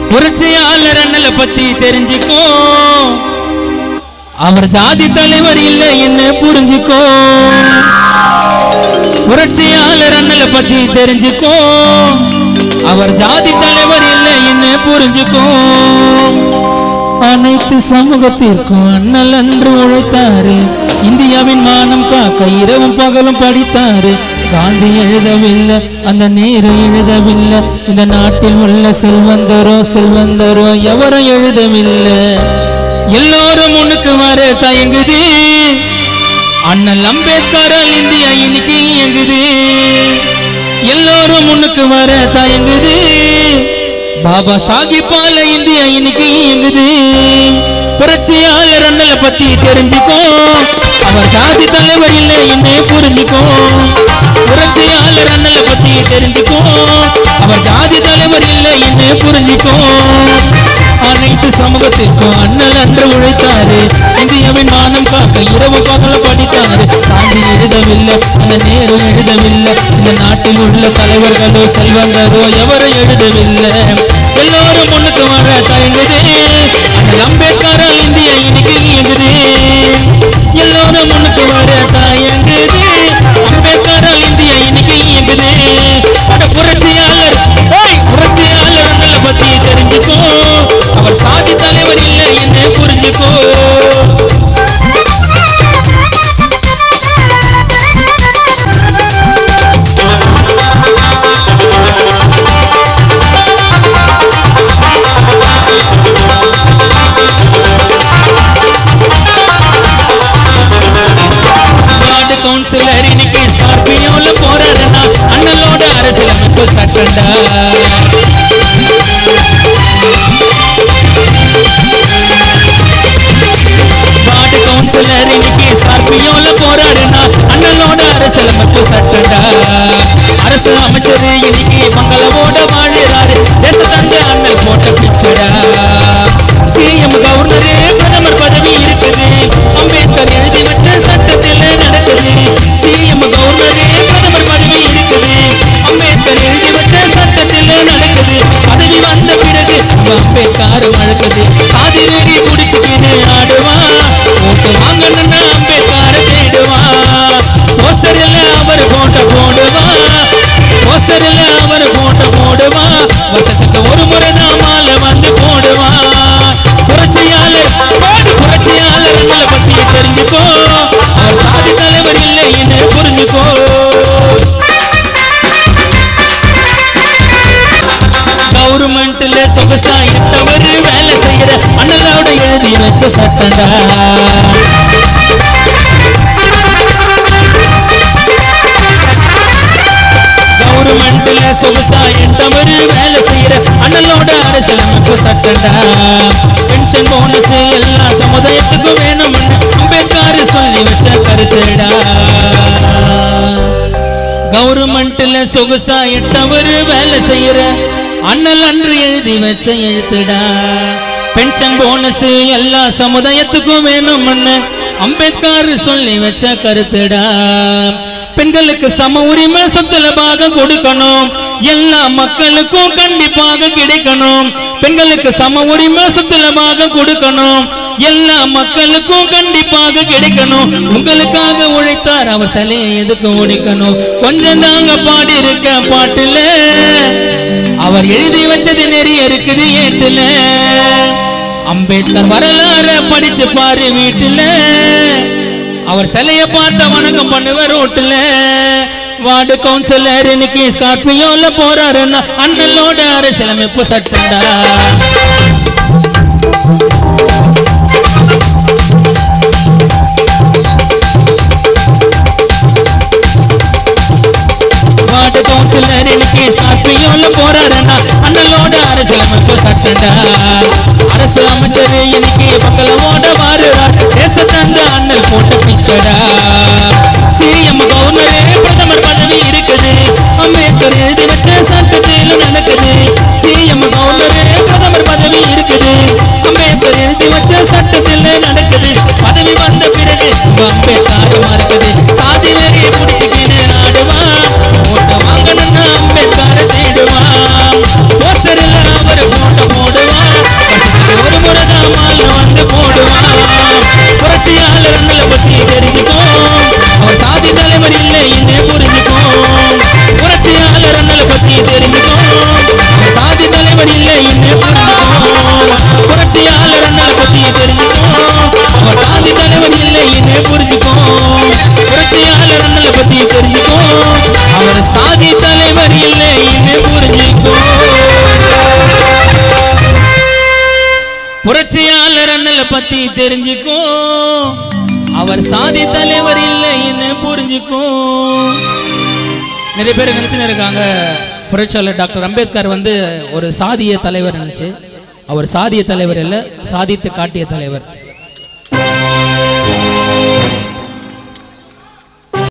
புரட்சியாளர் அண்ணலை பத்தி தெரிஞ்சுக்கோ அவர் ஜாதி தலைவர் இல்லை என்ன புரிஞ்சுக்கோ புரட்சியாளர் அண்ணலை பத்தி தெரிஞ்சுக்கோ அவர் ஜாதி தலைவர் இல்லை என்ன புரிஞ்சுக்கோ அனைத்து சமூகத்திற்கும் அண்ணல் அன்று உழைத்தாரு இந்தியாவின் மானம் காக்க இரவும் பகலும் படித்தாரு காந்தி எழுதவில்லை அந்த நேரு எழுதவில்லை இந்த நாட்டில் உள்ள செல்வந்தரோ செல்வந்தரோ எவரும் எழுதவில்லை எல்லோரும் முன்னுக்கு வர தயங்குது அண்ணல் அம்பேத்கரால் இந்தியா இன்னைக்கு இயங்குது எல்லோரும் முன்னுக்கு வர தயங்குது பாபா சாஹிப்பால இந்தியா இன்னைக்கு இயங்குது புரட்சியாளர் அண்ணலை பத்தி தெரிஞ்சுக்கோ அவர் ஜாதி தலைவர் இல்லை என்னை புரிஞ்சுக்கோ புரட்சியாளர் அண்ணலை பத்தி தெரிஞ்சுக்கோ அவர் ஜாதி தலைவர் இல்லை என்னை புரிஞ்சுக்கோ அனைத்து சமூகத்திற்கும் அண்ணல் அன்று உழைத்தாரு இந்தியாவின் மானம் காக்க இரவு பகல படித்தாரு சாந்தி எழுதவில்லை அந்த நேரு எழுதவில்லை இந்த நாட்டில் உள்ள தலைவர்களோ செல்வந்தரோ எவரும் எழுதவில்லை எல்லோரும் முன்னுக்கு வர தயங்குது அண்ணல் அம்பேத்கரால் இந்தியா இன்னைக்கு இயங்குது எல்லோரும் முன்னுக்கு வர தயங்குது அம்பேத்கரால் இந்தியா இன்னைக்கு இயங்குது அட புரட்சியாளர் ஏய், புரட்சியாளர் அண்ணலை பத்தி தெரிஞ்சுக்கோ அவர் சாதி தலைவர் இல்லை என்ன புரிஞ்சுக்கோ வார்டு கவுன்சிலர் இன்னைக்கு ஸ்கார்பியோல போறாருன்னா அண்ணலோட அரசியலமைப்பு சட்டண்டா வார்டு கவுன்சிலர் இன்னைக்கு ஸ்கார்பியோல போறாருன்னா அண்ணலோட அரசியலமைப்பு சட்டண்டா அரசு அமைச்சர் இன்னைக்கு மங்களவோட வாழுறாரு தேச தந்த அண்ணல் போட்ட பிச்சடா சிஎம் கவர்னரே பிரதமர் பதவி இருக்குது அம்பேத்கர் எழுதி வச்ச சட்டத்தில் நடக்குது சிஎம் கவர்னரே பிரதமர் பதவி இருக்குது அம்பேத்கர் எழுதி வச்ச சட்டத்தில் நடக்குது பதவி வந்த பிறகு அம்பேத்கர் வழக்குது சாதி வெறி குடிச்சுக்கின்னு ஆடுவா ஓட்டு வாங்கணும்னா அம்பேத்கர் தேடுவா போஸ்டரில் அவர் போட்ட போடுவா போஸ்டரில் அவர் போட்ட போடுவா வருஷத்துக்கு ஒரு முறை நான் மாலை வந்து போடுவா புரட்சியாளர் பாடு புரட்சியாளர் உங்களை பத்தி தெரிஞ்சுக்கோ அவர் சாதி தலைவர் இல்லை என்ன புரிஞ்சுக்கோ கவர்மெண்ட்ல சொகுசா இட்டவர் வேலை செய்யற அண்ணலோட எழுதி வச்ச சட்டண்டா கவர்மெண்ட்ல சொகுசா இட்டவர் வேலை செய்யற அண்ணலோட அரசியலமைப்பு சட்டண்டா பென்ஷன் போனஸ் எல்லா சமுதாயத்துக்கும் வேணும்னு அம்பேத்கர் சொல்லி வச்ச கருத்துடா கவர்மெண்ட்ல சொகுசா எட்டவர் வேலை செய்யற அண்ணல் அன்று எழுதி வச்ச எழுத்துடா பென்ஷன் போனஸ் எல்லா சமுதாயத்துக்கும் வேணும்னு அம்பேத்கர் சொல்லி வச்ச கருத்துடா பெண்களுக்கு சம உரிமை சொத்துல பாகம் கொடுக்கணும் எல்லா மக்களுக்கும் கண்டிப்பாக கிடைக்கணும் பெண்களுக்கு சம உரிமை சொத்துல பாகம் கொடுக்கணும் எல்லா மக்களுக்கும் கண்டிப்பாக கிடைக்கணும் உங்களுக்காக உழைத்தார் அவர் சிலையை எதுக்கு ஒழிக்கணும் கொஞ்சம் தாங்க பாடி இருக்க பாட்டுல அவர் எழுதி வச்சது நிறைய இருக்குது ஏட்டுல அம்பேத்கர் வரலாற படிச்சு பாரு வீட்டுல அவர் சிலைய பார்த்த வணக்கம் பண்ணுவார் ரோட்டுல வார்டு கவுன்சிலர் இன்னைக்கு ஸ்கார்பியோல போறாருன்னா அண்ணலோட அரசியலமைப்பு சட்டம்டா வார்டு கவுன்சிலர் இன்னைக்கு ஸ்கார்பியோல போறாருன்னா அண்ணலோட அரசியலமைப்பு சட்டண்டா அரசு அமைச்சர் இன்னைக்கு மக்களோட வாருறார் தேச தந்த அண்ணல் போட்ட பிச்சடா சிஎம் கவர்னரே பிரதமர் பதவி இருக்குது அம்பேத்கர் எழுதி வச்ச சட்டத்தில் நடக்குது சிஎம் கவர்னரே பிரதமர் பதவி இருக்குது அம்பேத்கர் எழுதி வச்ச சட்டத்தில் நடக்குது பதவி வந்த பிறகு அம்பேத்கர் மறக்குது சாதி வெறி பிடிச்சுக்கின்னு ஆடுவா ஓட்ட வாங்கணும்னா அம்பேத்கர் தேடுவா போஸ்டரில் அவர் போட்ட போடுவா தெரிஞ்சுக்கோ அவர் சாதி தலைவர் இல்லை இன்னே புரிஞ்சுக்கோ புரட்சியாளர் அண்ணலை பத்தி தெரிஞ்சுக்கோ அவர் சாதி தலைவர் இல்லை இன்னே புரிஞ்சுக்கோ புரட்சியாளர் அண்ணலை பத்தி தெரிஞ்சுக்கோ அவர் சாதி தலைவர் இல்லை இன்னே புரிஞ்சுக்கோ புரட்சியாளர் அண்ணலை பத்தி தெரிஞ்சுக்கோ அவர் சாதி தலைவர் இல்லை என்ன புரிஞ்சுக்கோ நிறைய பேர் நினைச்சுன்னு இருக்காங்க புரட்சியாளர் டாக்டர் அம்பேத்கர் வந்து ஒரு சாதிய தலைவர் நினைச்சு அவர் சாதிய தலைவர் இல்லை சாதித்து காட்டிய தலைவர்